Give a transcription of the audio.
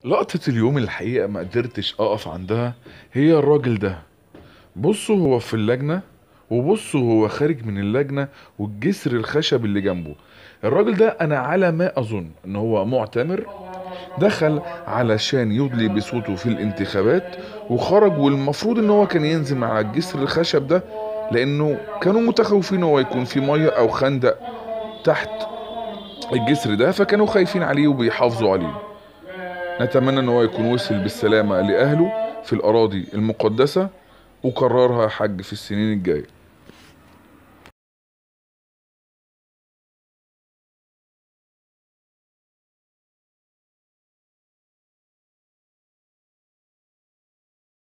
لقطة اليوم الحقيقة ما قدرتش أقف عندها هي الراجل ده بصوا هو في اللجنة وبصوا هو خارج من اللجنة والجسر الخشب اللي جنبه الراجل ده أنا على ما أظن إن هو معتمر دخل علشان يدلي بصوته في الانتخابات وخرج والمفروض إن هو كان ينزل مع الجسر الخشب ده لأنه كانوا متخوفين هو يكون في مية أو خندق تحت الجسر ده فكانوا خايفين عليه وبيحافظوا عليه نتمنى ان هو يكون وصل بالسلامة لأهله في الأراضي المقدسة وقررها حج في السنين الجاية